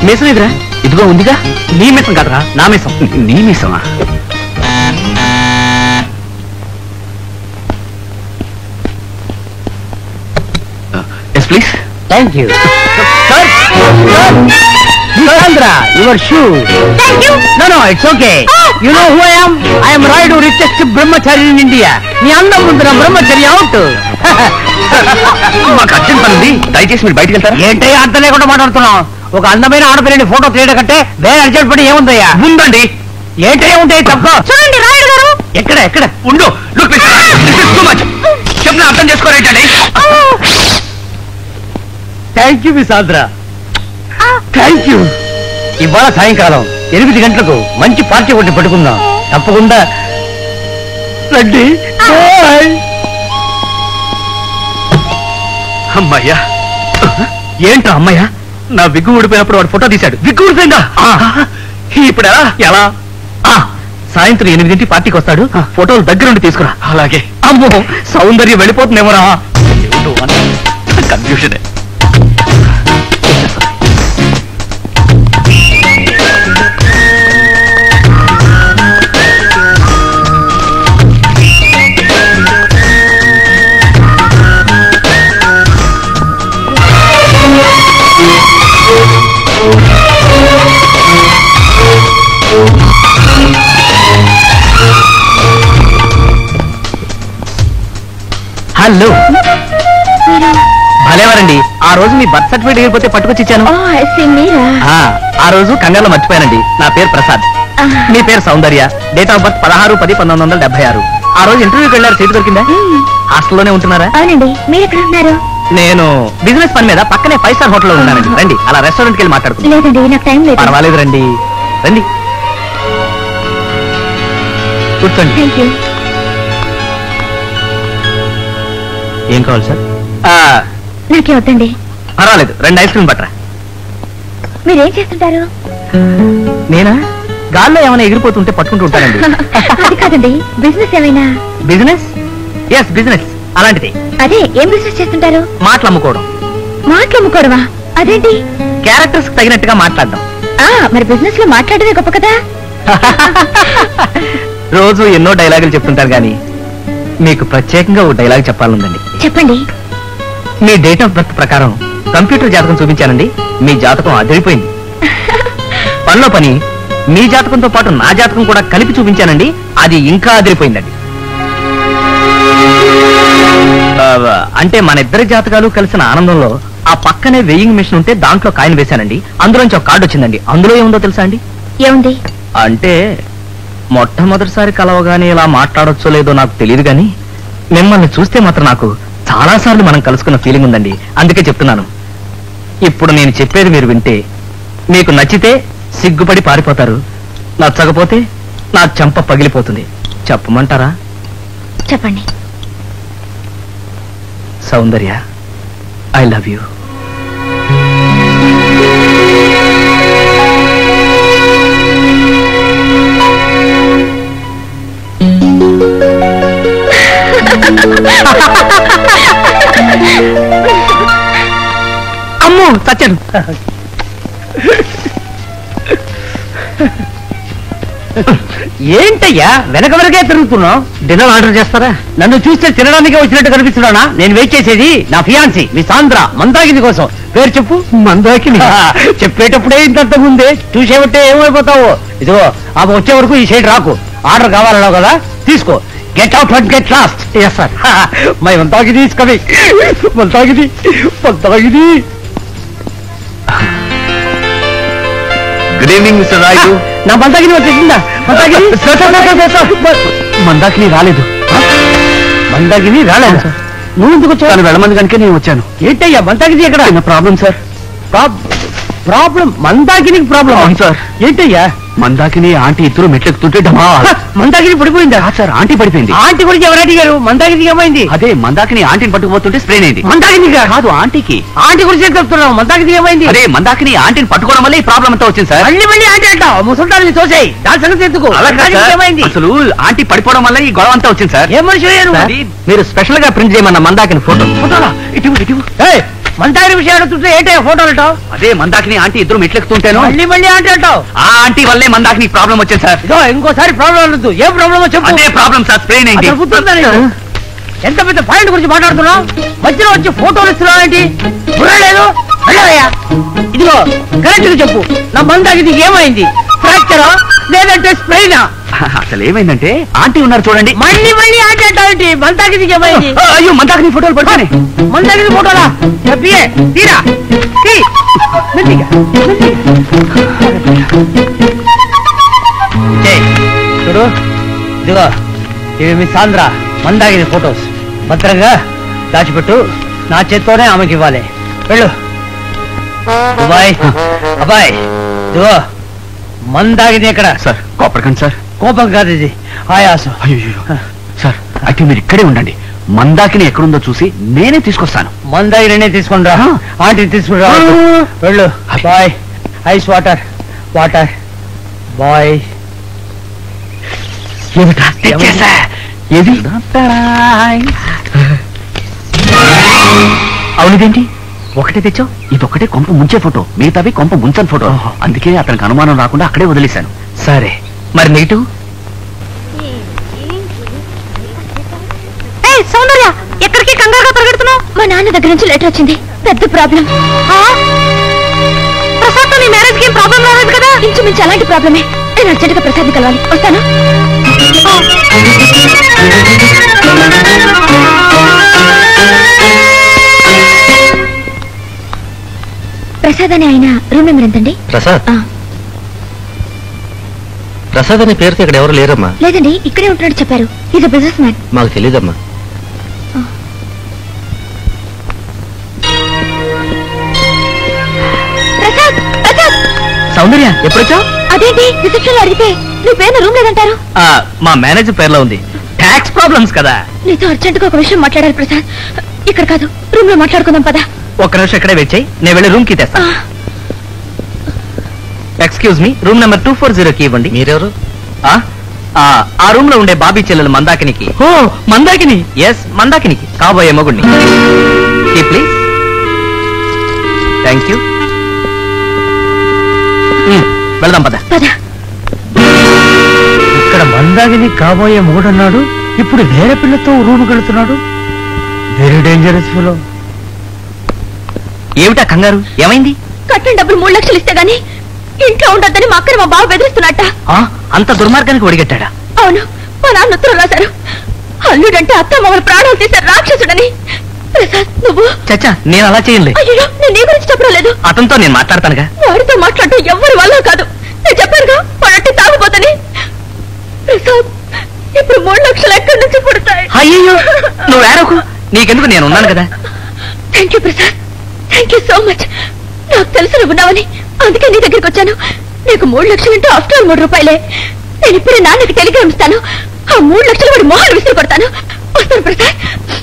మీసం ఎదురా ఇదిగో ఉందిగా నీ మీసం కదరా నా మీసం నీ మీసమా yes please thank you Sandra, your shoe. Thank you No, no, it's okay. You know who I am? I am Raidu, richest brahmachari in India. నీ అందం ముందు నా బ్రహ్మచర్య అవుట్ మాకు అర్జెంట్ పని ఉంది దయచేసి మీరు బయటికి వెళ్తారా ఏంటి అర్థం లేకుండా మాట్లాడుతున్నావు ఒక అందమైన ఆడపిల్లని ఫోటో తీయడం కంటే వేరే అర్జెంట్ పడి ఏముందయ్యా ఉందండి ఏంటి ఉంటాయి తప్ప చూడండి రాయుడు గారు ఎక్కడ ఎక్కడ ఉండు లుక్ టూ మచ్ చెప్పిన అర్థం చేసుకోరేటండి thank you miss Andhra thank you ఇవాళ సాయంకాలం ఎనిమిది గంటలకు మంచి పార్టీ ఒకటి పెట్టుకుందాం తప్పకుండా రండి Bye. అమ్మయ్యా ఏంట్రా అమ్మయ్యా నా విగ్గు ఊడిపోయినప్పుడు వాడు ఫోటో తీశాడు విగ్గు ఊడిపోయిందా ఇప్పుడు ఎలా ఎలా ఆ, సాయంత్రం ఎనిమిదింటి పార్టీకి వస్తాడు ఫోటోలు దగ్గరుండి తీసుకురా అలాగే అమ్మో సౌందర్యం వెళ్ళిపోతుందేమోరా కన్ఫ్యూషన్ హలో భలేవారండి ఆ రోజు మీ బర్త్ సర్టిఫికేట్ ఎగిరిపోతే పట్టుకొచ్చి ఇచ్చాను ఓ ఐ మీరా ఆ, ఆ రోజు కంగారులో మర్చిపోయానండి నా పేరు ప్రసాద్ మీ పేరు సౌందర్య డేట్ ఆఫ్ బర్త్ పదహారు పది పంతొమ్మిది వందల డెబ్బై ఆరు ఆ రోజు ఇంటర్వ్యూకి వెళ్ళారు సీట్ దొరికిందా హాస్టల్లోనే ఉంటున్నారా అవునండి మీరు ఎక్కడ ఉన్నారు నేను బిజినెస్ పని మీద పక్కనే ఫైవ్ స్టార్ హోటల్లో ఉన్నానండి రండి అలా రెస్టారెంట్కి వెళ్ళి మాట్లాడుకుందాం లేదండి నాకు టైం లేదు పర్వాలేదు రండి రండి కూర్చోండి థ్యాంక్ యూ ఏం కావాలి సార్ నాకే వద్దండి పర్వాలేదు రెండు ఐస్ క్రీమ్ పట్టరా మీరేం చేస్తుంటారు నేనా గాల్లో ఏమైనా ఎగిరిపోతుంటే పట్టుకుంటూ ఉంటానండి అది కాదండి బిజినెస్ ఏమైనా బిజినెస్ ఎస్ బిజినెస్ అలాంటిది అదే ఏం బిజినెస్ చేస్తుంటారు మాటలు అమ్ముకోవడం మాటలు అమ్ముకోవడమా అదేంటి క్యారెక్టర్స్ తగినట్టుగా మాట్లాడడం ఆ మరి బిజినెస్ లో మాట్లాడమే గొప్ప కదా రోజు ఎన్నో డైలాగులు చెప్తుంటారు కానీ మీకు ప్రత్యేకంగా ఓ డైలాగ్ చెప్పాలందండి చెప్పండి మీ డేట్ ఆఫ్ బర్త్ ప్రకారం కంప్యూటర్ జాతకం చూపించానండి మీ జాతకం అదిరిపోయింది పనిలో పని మీ జాతకంతో పాటు నా జాతకం కూడా కలిపి చూపించానండి అది ఇంకా అదిరిపోయిందండి ఆ, అంటే మన ఇద్దరి జాతకాలు కలిసిన ఆనందంలో ఆ పక్కనే వెయింగ్ మిషన్ ఉంటే దాంట్లో కాయిన్ వేశానండి అందులోంచి ఒక కార్డు వచ్చిందండి అందులో ఏముందో తెలుసా అండి ఏముంది అంటే మొట్టమొదటిసారి కలవగానే ఇలా మాట్లాడొచ్చో లేదో నాకు తెలియదు కానీ మిమ్మల్ని చూస్తే మాత్రం నాకు చాలా సార్లు మనం కలుసుకున్న ఫీలింగ్ ఉందండి అందుకే చెప్తున్నాను ఇప్పుడు నేను చెప్పేది మీరు వింటే మీకు నచ్చితే సిగ్గుపడి పారిపోతారు నచ్చకపోతే నా చెంప పగిలిపోతుంది చెప్పమంటారా చెప్పండి సౌందర్య ఐ లవ్ యూ అమ్మో సత్యను ఏంటయ్యా వెనక వెనకే తిరుగుతున్నావు డిన్నర్ ఆర్డర్ చేస్తారా నన్ను చూస్తే తినడానికి వచ్చినట్టు కనిపిస్తున్నానా నేను వెయిట్ చేసేది నా ఫియాన్సీ మీ సాంద్ర మందాకిని కోసం పేరు చెప్పు మందాకిని చెప్పేటప్పుడే ఇంత ముందే చూసేబట్టే ఏమైపోతావు ఇదిగో ఆ వచ్చే వరకు ఈ సైడ్ రాకు ఆర్డర్ కావాలన్నావు కదా తీసుకో get out and get lost yes sir my Mandakini is coming Mandakini Mandakini good evening mister Rayudu నా మందాకిని వచ్చేసిందా Mandakini sir, sir, sir, sir, sir. Mandakini రాలేదు మందాకిని రాలేదు నువ్వు ఎందుకు వచ్చావు తను వెళ్ళమంది కనుక నేను వచ్చాను ఏంటయ్యా మందాకిని ఎక్కడ చిన్న ప్రాబ్లం సార్ ప్రాబ్లం మందాకినికి ప్రాబ్లం అవును సార్ ఏంటయ్యా మందాకిని ఆంటీ ఇద్దరు మెట్లెక్కుతుంటే డమా మందాకిని పడిపోయిందా సార్ ఆంటీ పడిపోయింది ఆంటీ గురించి ఎవరు అడిగారు మందాకినికి ఏమైంది అదే మందాకిని ఆంటీని పట్టుకుపోతుంటే స్ప్రెయిన్ అయింది మందాకిని కాదు ఆంటీకి ఆంటీ గురించి ఏం చెప్తున్నావు మందాకినికి ఏమైంది అదే మందాకిని ఆంటీని పట్టుకోవడం వల్ల ఈ ప్రాబ్లం అంతా వచ్చింది సార్ మళ్ళీ మళ్ళీ ఆంటీ అంటావు ముసల్దాన్ని తోసేయి దాని సంగతి ఎందుకు అలా కాదు మందాకినికి సార్. ఏమైంది అసలు ఆంటీ పడిపోవడం వల్ల ఈ గొడవ అంతా వచ్చింది సార్ ఏం మనిషి అయ్యారు అది మీరు స్పెషల్ గా ప్రింట్ చేయమన్న మందాకిని ఫోటో ఫోటోలా ఇటు ఇటు మందాగిని విషయం అడుగుతుంటే ఏంటే ఫోటోలు అంటావు అదే మందాకిని ఆంటీ ఇద్దరు మెట్లెక్కుతుంటాను మళ్ళీ మళ్ళీ అంటే అంటావు ఆ ఆంటీ వల్లే మందాకిని ప్రాబ్లం వచ్చింది సార్ ఇదో ఇంకోసారి ప్రాబ్లం ఉండదు ఏ ప్రాబ్లమో చెప్పు అదే ప్రాబ్లం సార్ స్ప్రెయిన్ అయింది అసలు గుర్తుందా నీకు? ఎంత పెద్ద పాయింట్ గురించి మాట్లాడుతున్నావు మధ్యలో వచ్చి ఫోటోలు ఇస్తున్నావు ఏంటి బుర్ర లేదు వెళ్ళవయ్యా ఇదిగో కరెక్ట్ గా చెప్పు నా మందాకి ఏమైంది ఫ్రాక్చరా లేదంటే స్ప్రెయినా అసలు ఏమైందంటే ఆంటీ ఉన్నారు చూడండి మళ్ళీ మళ్ళీ ఆట అంటావేంటి మందాకి ఏమైంది ఆ, అయ్యో మందాకిని ఫోటోలు పడుతున్నాయి మందాకి ఫోటోలా చెప్పియే తీరా తీ. మెల్లిగా, మెల్లిగా. చేయి. చూడు ఇదిగో ఇవి మీ సాంద్ర మందాగిని ఫొటోస్ భద్రంగా దాచిపెట్టు నా చేత్తోనే ఆమెకి ఇవ్వాలి వెళ్ళు అబ్బాయ్ అబ్బాయి ఇదిగో మందాగిని ఎక్కడ సార్ కోపడకండి సార్ కోపం కాదు ఇది ఆయాసం అయ్యో సార్ అయితే మీరు ఇక్కడే ఉండండి మందాకిని ఎక్కడుందో చూసి నేనే తీసుకొస్తాను మందాగిరినే తీసుకుని రా ఆంటీ తీసుకుని రా వెళ్ళు boy ice water water boy ఏమిటా తెచ్చేసా ఏది అవునిదేంటి ఒకటే తెచ్చావు ఇది ఒకటే కొంప ముంచే ఫోటో మిగతావి కొంప ముంచని ఫోటో అందుకే అతనికి అనుమానం రాకుండా అక్కడే వదిలేశాను సరే మరి నెగిటివ్ సౌందర్య ఎక్కడికి కంగారుగా పరిగెడుతున్నావు మా నాన్న దగ్గర నుంచి లెటర్ వచ్చింది పెద్ద ప్రాబ్లం ప్రసాద్ నీ మ్యారేజ్ కి ఏం ప్రాబ్లం రాలేదు కదా ఇంచుమించు అలాంటి ప్రాబ్లమే నేను అర్జెంట్ గా ప్రసాద్ కలవాలి వస్తాను ప్రసాద్ అని ఆయన రూమ్ నెంబర్ ఎంతండి ప్రసాద్ ఆ, ప్రసాద్ అనే పేరుతో ఇక్కడ ఎవరు లేరమ్మా లేదండి ఇక్కడే ఉంటున్నాడు చెప్పారు ఈజ్ బిజినెస్ మ్యాన్ మాకు తెలియదమ్మా ప్రసాద్ ప్రసాద్ సౌందర్య ఎప్పుడొచ్చావు అదేంటి రిసెప్షన్ లో అడిగితే నీ పేరు రూమ్ లేదంటారు మా మేనేజర్ పేరులో ఉంది ట్యాక్స్ ప్రాబ్లమ్స్ కదా నీతో అర్జెంట్ గా ఒక విషయం మాట్లాడాలి ప్రసాద్ ఇక్కడ కాదు రూమ్ లో మాట్లాడుకుందాం పదా ఒక్క నిమిషం ఇక్కడే వెయిట్ చేయి నేను వెళ్ళి రూమ్ కి తెస్తా excuse me room number two four zero కి ఇవ్వండి మీరెవరు ఆ రూమ్ లో ఉండే బాబీ చెల్లెలు మందాకినికి ఓ మందాకిని ఎస్ మందాకినికి కాబోయే మొగుడిని ప్లీజ్ థ్యాంక్ యూ వెళ్దాం పద పద ఇక్కడ మందాగిని కాబోయే మొగుడన్నాడు ఇప్పుడు వేరే పిల్లతో రూమ్ వెళుతున్నాడు వెరీ డేంజరస్ ఫిలో ఏమిటా కంగారు ఏమైంది కట్టిన డబ్బులు మూడు లక్షలు ఇస్తే గానీ ఇంట్లో ఉండొద్దని మా అక్కని మా బావ బెదిరిస్తున్నట్ట ఆ, అంత దుర్మార్గానికి ఒడిగట్టాడా అవును మా నాన్న ఉత్తరం రాశారు అల్లుడంటే అత్త మమ్మల్ని ప్రాణాలు తీసే రాక్షసుడని ప్రసాద్ నువ్వు చచ్చా నేను అలా చేయలే అయ్యో నేను నీ గురించి చెప్పడం లేదు అతనితో నేను మాట్లాడతానుగా వాడితో మాట్లాడటం ఎవ్వరి వల్ల కాదు నేను చెప్పానుగా వాడంటే తాగుపోతని ప్రసాద్ ఇప్పుడు మూడు లక్షలు ఎక్కడి నుంచి పుడతాయి అయ్యో నువ్వు ఏడకు నీకెందుకు నేను ఉన్నాను కదా thank you Prasad thank you so much నాకు తెలుసు నువ్వు ఉన్నావని అందుకే నీ దగ్గరికి వచ్చాను నీకు మూడు లక్షలు అంటే ఆఫ్టర్ ఆల్ మూడు రూపాయలే నేను ఇప్పుడే నాన్నకి టెలిగ్రామ్ ఇస్తాను ఆ మూడు లక్షలు వాడి మొహాలు విసిరి కొడతాను వస్తాను ప్రసాద్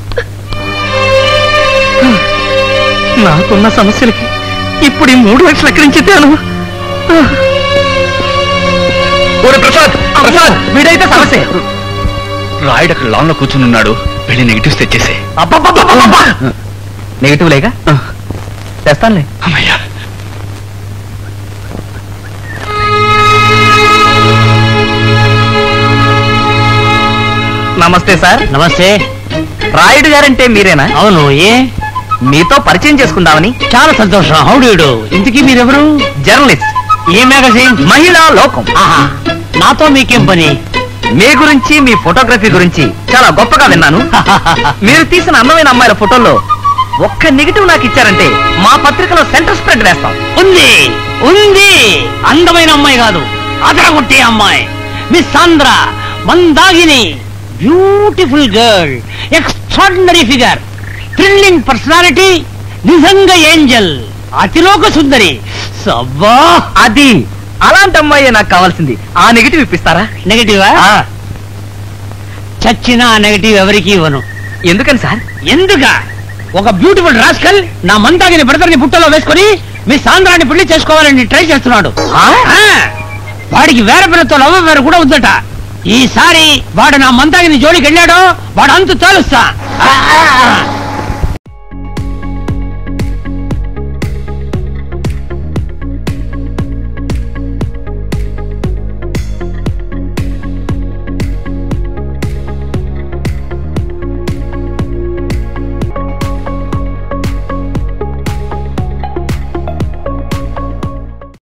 నాకున్న సమస్యలకి ఇప్పుడు ఈ మూడు లక్షలు ఎక్కడి నుంచి తేను ప్రసాద్ ప్రసాద్ వీడైతే సమస్య రాయుడు అక్కడ లాన్ లో కూర్చుని ఉన్నాడు వెళ్ళి నెగిటివ్స్ తెచ్చేసే నెగిటివ్ లేక తెస్తానులే అమ్మయ్యా నమస్తే సార్ నమస్తే రాయుడు గారంటే మీరేనా అవును ఏ మీతో పరిచయం చేసుకుందామని చాలా సంతోషం హౌడీడు ఇంతకీ మీరెవరు జర్నలిస్ట్ ఏ మ్యాగజైన్ మహిళా లోకం ఆహా నాతో మీకేం పని మీ గురించి మీ ఫోటోగ్రఫీ గురించి చాలా గొప్పగా విన్నాను మీరు తీసిన అందమైన అమ్మాయిల ఫోటోల్లో ఒక్క నెగిటివ్ నాకు ఇచ్చారంటే మా పత్రికలో సెంటర్ స్ప్రెడ్ వేస్తాం ఉంది ఉంది అందమైన అమ్మాయి కాదు అదరగొట్టే అమ్మాయి miss Sandra Mandakini beautiful girl extraordinary figure thrilling personality నిజంగా ఏంజల్ అతిలోక సుందరి సబ్బా అది అలాంటి అమ్మాయి నాకు కావాల్సింది ఆ నెగిటివ్ ఇప్పిస్తారా నెగటివా ఆ, చచ్చిన నెగటివ్ ఎవరికి ఇవ్వను ఎందుకని సార్ ఎందుక ఒక బ్యూటిఫుల్ రాస్కల్ నా మందాగిని బ్రదర్ని బుట్టలో వేసుకొని మీ సాంద్రాన్ని పెళ్లి చేసుకోవాలని ట్రై చేస్తున్నాడు ఆ? ఆ, వాడికి వేరే పిల్లతో లవ్ వేరు కూడా ఉందట ఈసారి వాడు నా మందాగిని జోలికి వెళ్ళాడో వాడు అంతు తేలుస్తా ఆ, ఆ.